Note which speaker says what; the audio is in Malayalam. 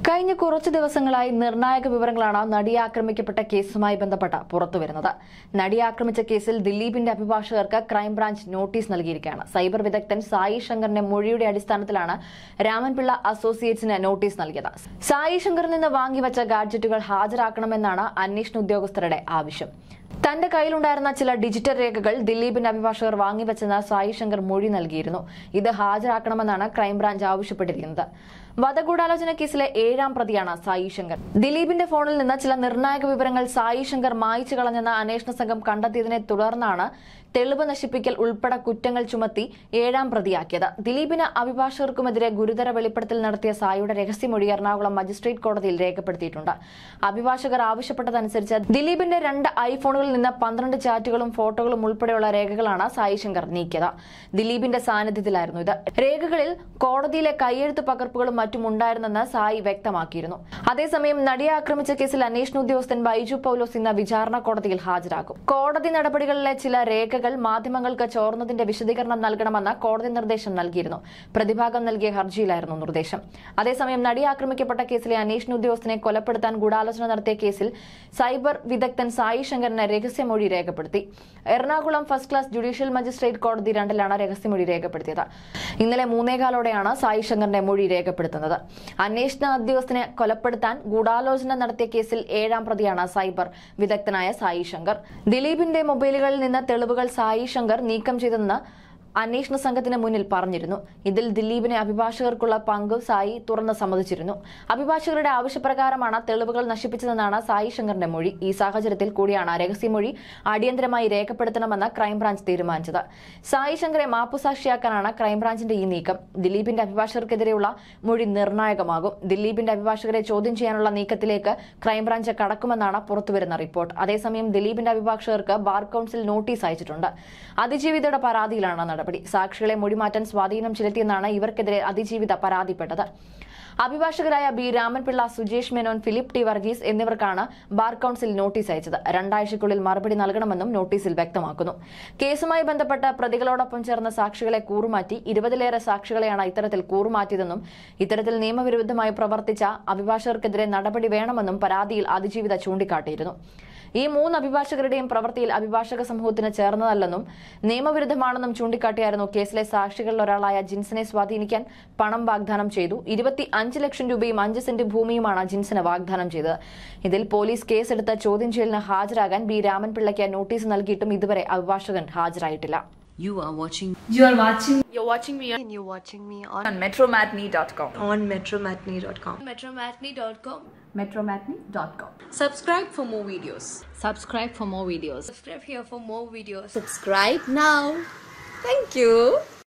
Speaker 1: കഴിഞ്ഞ കുറച്ചു ദിവസങ്ങളായി നിർണായക വിവരങ്ങളാണ് നടിയെ ആക്രമിക്കപ്പെട്ട കേസുമായി ബന്ധപ്പെട്ട് പുറത്തുവരുന്നത് നടിയെ ആക്രമിച്ച കേസിൽ ദിലീപിന്റെ അഭിഭാഷകർക്ക് ക്രൈംബ്രാഞ്ച് നോട്ടീസ് നൽകിയിരിക്കുകയാണ് സൈബർ വിദഗ്ധൻ സായി ശങ്കറിന്റെ മൊഴിയുടെ അടിസ്ഥാനത്തിലാണ് രാമൻപിള്ള അസോസിയേറ്റ്സിന് നോട്ടീസ് നൽകിയത് സായി ശങ്കറിൽ നിന്ന് വാങ്ങിവച്ച ഗാഡ്ജറ്റുകൾ ഹാജരാക്കണമെന്നാണ് അന്വേഷണ ഉദ്യോഗസ്ഥരുടെ ആവശ്യം തന്റെ കയ്യിലുണ്ടായിരുന്ന ചില ഡിജിറ്റൽ രേഖകൾ ദിലീപിന്റെ അഭിഭാഷകർ വാങ്ങിവെച്ചെന്ന് സായി ശങ്കർ മൊഴി നൽകിയിരുന്നു ഇത് ഹാജരാക്കണമെന്നാണ് ക്രൈംബ്രാഞ്ച് ആവശ്യപ്പെട്ടിരിക്കുന്നത് വധഗൂഢാലോചന കേസിലെ ഏഴാം പ്രതിയാണ് സായി ശങ്കർ ദിലീപിന്റെ ഫോണിൽ നിന്ന് ചില നിർണായക വിവരങ്ങൾ സായി ശങ്കർ മായ്ച്ചു കളഞ്ഞെന്ന അന്വേഷണ സംഘം കണ്ടെത്തിയതിനെ തുടർന്നാണ് തെളിവ് നശിപ്പിക്കൽ ഉൾപ്പെടെ കുറ്റങ്ങൾ ചുമത്തി ഏഴാം പ്രതിയാക്കിയത് ദിലീപിന് അഭിഭാഷകർക്കുമെതിരെ ഗുരുതര വെളിപ്പെടുത്തൽ നടത്തിയ സായിയുടെ രഹസ്യമൊഴി എറണാകുളം മജിസ്ട്രേറ്റ് കോടതിയിൽ രേഖപ്പെടുത്തിയിട്ടുണ്ട് അഭിഭാഷകർ ആവശ്യപ്പെട്ടതനുസരിച്ച് ദിലീപിന്റെ രണ്ട് ഐഫോണുകളിൽ നിന്ന് പന്ത്രണ്ട് ചാറ്റുകളും ഫോട്ടോകളും ഉൾപ്പെടെയുള്ള രേഖകളാണ് സായി ശങ്കർ നീക്കിയത് ദിലീപിന്റെ സാന്നിധ്യത്തിലായിരുന്നു ഇത് രേഖകളിൽ കോടതിയിലെ കയ്യെഴുത്ത് പകർപ്പുകളും മറ്റും ഉണ്ടായിരുന്നെന്ന് സായി വ്യക്തമാക്കിയിരുന്നു അതേസമയം നടിയെ ആക്രമിച്ച കേസിൽ അന്വേഷണ ഉദ്യോഗസ്ഥൻ ബൈജു പൌലോസ് ഇന്ന് വിചാരണ കോടതിയിൽ ഹാജരാകും കോടതി നടപടികളിലെ ചില രേഖകൾ മാധ്യമങ്ങൾക്ക് ചോർന്നതിന്റെ വിശദീകരണം നൽകണമെന്ന് കോടതി നിർദ്ദേശം നൽകിയിരുന്നു പ്രതിഭാഗം നൽകിയ ഹർജിയിലായിരുന്നു നിർദ്ദേശം അതേസമയം നടി ആക്രമിക്കപ്പെട്ട കേസിലെ അന്വേഷണ ഉദ്യോഗസ്ഥനെ കൊലപ്പെടുത്താൻ ഗൂഢാലോചന നടത്തിയ കേസിൽ സൈബർ വിദഗ്ധൻ സായി ശങ്കറിന് രഹസ്യമൊഴി രേഖപ്പെടുത്തി Ernakulam first class judicial magistrate കോടതി രണ്ടിലാണ് രഹസ്യമൊഴി രേഖപ്പെടുത്തിയത് ഇന്നലെ മൂന്നേകാലോടെയാണ് സായി ശങ്കറിന്റെ മൊഴി രേഖപ്പെടുത്തുന്നത് അന്വേഷണ ഉദ്യോഗസ്ഥനെ കൊലപ്പെടുത്താൻ ഗൂഢാലോചന നടത്തിയ കേസിൽ ഏഴാം പ്രതിയാണ് സൈബർ വിദഗ്ധനായ സായി ശങ്കർ ദിലീപിന്റെ മൊബൈലുകളിൽ നിന്ന് തെളിവുകൾ സായി ശങ്കർ നീക്കം ചെയ്തെന്ന് അന്വേഷണ സംഘത്തിന് മുന്നിൽ പറഞ്ഞിരുന്നു ഇതിൽ ദിലീപിനെ അഭിഭാഷകർക്കുള്ള പങ്ക് സായി തുറന്ന് സമ്മതിച്ചിരുന്നു അഭിഭാഷകരുടെ ആവശ്യപ്രകാരമാണ് തെളിവുകൾ നശിപ്പിച്ചതെന്നാണ് സായി ശങ്കറിന്റെ മൊഴി ഈ സാഹചര്യത്തിൽ കൂടിയാണ് രഹസ്യമൊഴി അടിയന്തരമായി രേഖപ്പെടുത്തണമെന്ന് ക്രൈംബ്രാഞ്ച് തീരുമാനിച്ചത് സായി ശങ്കറെ മാപ്പുസാക്ഷിയാക്കാനാണ് ക്രൈംബ്രാഞ്ചിന്റെ ഈ നീക്കം ദിലീപിന്റെ അഭിഭാഷകർക്കെതിരെയുള്ള മൊഴി നിർണായകമാകും ദിലീപിന്റെ അഭിഭാഷകരെ ചോദ്യം ചെയ്യാനുള്ള നീക്കത്തിലേക്ക് ക്രൈംബ്രാഞ്ച് കടക്കുമെന്നാണ് പുറത്തുവരുന്ന റിപ്പോർട്ട് അതേസമയം ദിലീപിന്റെ അഭിഭാഷകർക്ക് ബാർ കൌൺസിൽ നോട്ടീസ് അയച്ചിട്ടുണ്ട് അതിജീവിതയുടെ പരാതിയിലാണ് നടപടി സാക്ഷികളെ മൊഴിമാറ്റാൻ സ്വാധീനം ചെലുത്തിയെന്നാണ് ഇവർക്കെതിരെ അതിജീവിത പരാതിപ്പെട്ടത് അഭിഭാഷകരായ B Ramanpillai Sujesh Menon Philip T Varghese എന്നിവർക്കാണ് ബാർ കൌൺസിൽ നോട്ടീസ് അയച്ചത് രണ്ടാഴ്ചയ്ക്കുള്ളിൽ മറുപടി നൽകണമെന്നും നോട്ടീസിൽ വ്യക്തമാക്കുന്നു കേസുമായി ബന്ധപ്പെട്ട പ്രതികളോടൊപ്പം ചേർന്ന സാക്ഷികളെ കൂറുമാറ്റി ഇരുപതിലേറെ സാക്ഷികളെയാണ് ഇത്തരത്തിൽ കൂറുമാറ്റിയതെന്നും ഇത്തരത്തിൽ നിയമവിരുദ്ധമായി പ്രവർത്തിച്ച അഭിഭാഷകർക്കെതിരെ നടപടി വേണമെന്നും പരാതിയിൽ അതിജീവിത ചൂണ്ടിക്കാട്ടിയിരുന്നു ഈ മൂന്ന് അഭിഭാഷകരുടെയും പ്രവൃത്തിയിൽ അഭിഭാഷക സമൂഹത്തിന് ചേർന്നതല്ലെന്നും നിയമവിരുദ്ധമാണെന്നും ചൂണ്ടിക്കാട്ടിയായിരുന്നു കേസിലെ സാക്ഷികളിൽ ഒരാളായ ജിൻസിനെ സ്വാധീനിക്കാൻ പണം വാഗ്ദാനം ചെയ്തു ഇരുപത്തി അഞ്ച് ലക്ഷം രൂപയും അഞ്ച് സെന്റ് ഭൂമിയുമാണ് ജിൻസിന് വാഗ്ദാനം ചെയ്തത് ഇതിൽ പോലീസ് കേസെടുത്ത ചോദ്യം ചെയ്യലിന് ഹാജരാകാൻ ബി രാമൻപിള്ളയ്ക്ക് നോട്ടീസ് നൽകിയിട്ടും ഇതുവരെ അഭിഭാഷകൻ ഹാജരായിട്ടില്ല
Speaker 2: You are watching
Speaker 3: You are watching
Speaker 4: You're watching me on,
Speaker 5: and you're watching me on,
Speaker 4: on metromatney.com.
Speaker 5: on metromatney.com.
Speaker 4: Metromatney.com.
Speaker 3: metromatney.com.
Speaker 4: Subscribe for more videos.
Speaker 2: subscribe for more videos.
Speaker 4: Subscribe here for more videos.
Speaker 5: Subscribe now. Thank you.